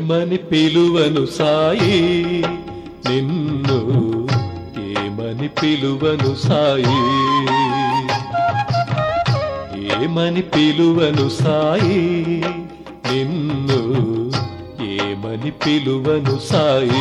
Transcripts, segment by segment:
ఏమని పిలువను సాయి నిన్ను ఏమని పిలువను సాయి ఏమని పిలువను సాయి నిన్ను ఏమని పిలువను సాయి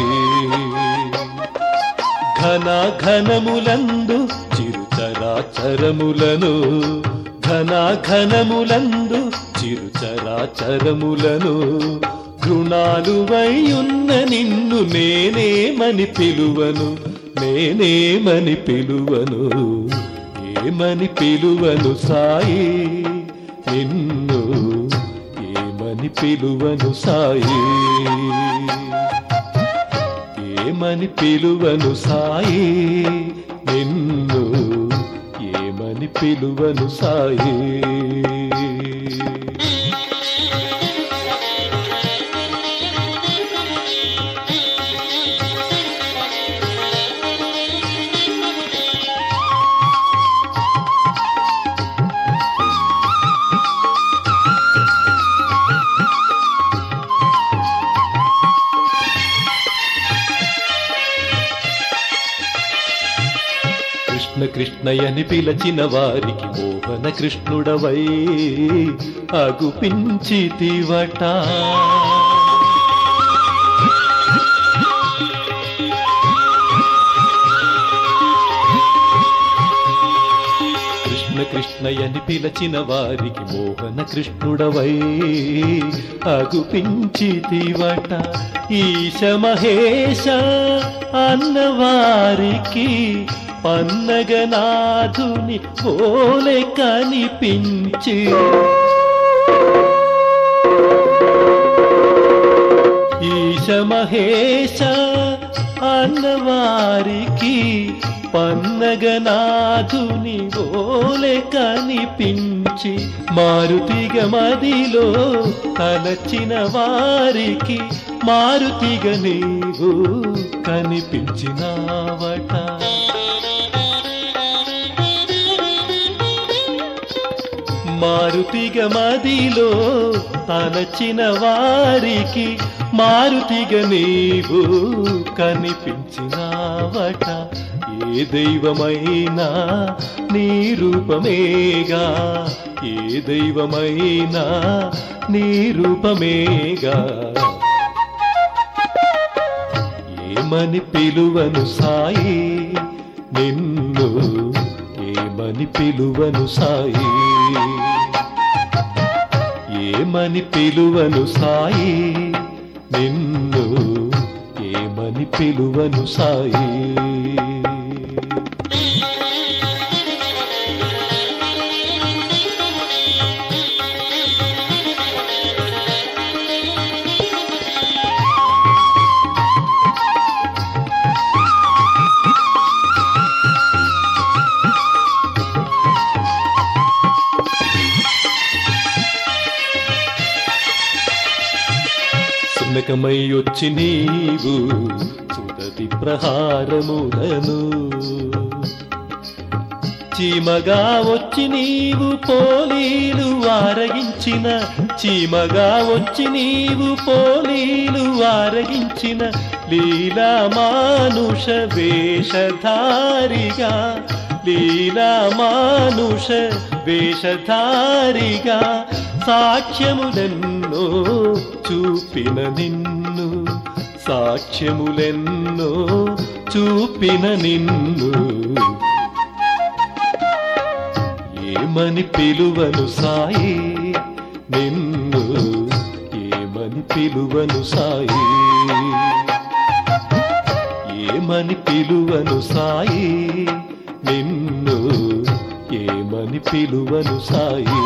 ఘన ఘనములందు చిరుచరాచరములను ఘన ఘనములందు చిరుచరాచరములను గుణాలువై ఉన్న నిన్ను నేనేమని పిలువను నేనేమని పిలువను ఏమని పిలువను సాయి నిన్ను ఏమని పిలువను సాయి ఏమని పిలువను సాయి నిన్ను ఏమని పిలువను సాయి కృష్ణ కృష్ణయని పిలచిన వారికి మోహన కృష్ణుడవై అగుపించితివట కృష్ణ కృష్ణయని పిలచిన వారికి మోహన కృష్ణుడవై అగుపించితివట ఈశ మహేశ అన్నవారికి పన్నగనాథుని పోలే కనిపించి ఈశ మహేశ అన్నవారికి పన్నగనాథుని ఓలే కనిపించి మారుతిగ మదిలో తలచిన వారికి మారుతిగ నీవు కనిపించినావట మారుతిగ మదిలో తలచిన వారికి మారుతిగ నీవు కనిపించినావట ఏ దైవమైనా నీ రూపమేగా ఏ దైవమైనా నీ రూపమేగా ఏమని పిలువను సాయి నిన్ను ఏమని పిలువను సాయి ఏమని పిలువను సాయి నిన్ను ఏమని పిలువను సాయి సునకమై వచ్చి నీవు సుదతి ప్రహారములను చీమగా వచ్చి నీవు పోలీలు వారగించిన చీమగా వచ్చి నీవు పోలీలు వారగించిన లీలా మానుష వేషధారిగా లీలా మానుష వేషధారిగా సాక్ష్యములెన్నో చూపిన నిన్ను సాక్ష్యములెన్నో చూపిన నిన్ను ఏమని పిలువను సాయి నిన్ను ఏమని పిలువను సాయి ఏమని పిలువను సాయి నిన్ను ఏమని పిలువను సాయి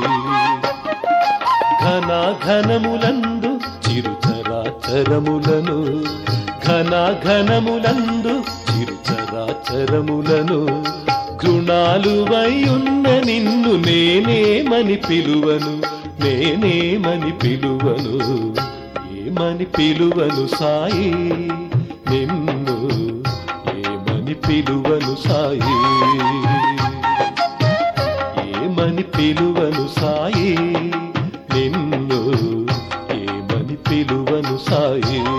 ఘన ఘనములందు చిరుచరాచరములను ఘన ఘనములందు చిరుచరాచరములను గుణాలువై ఉన్న నిన్ను నేనేమని పిలువను నేనేమని పిలువను ఏమని పిలువను సాయి నిన్ను ఏమని పిలువను సాయి ఏమని పిలువను సాయి నిన్ను ఏమని పిలువను సాయి హాయి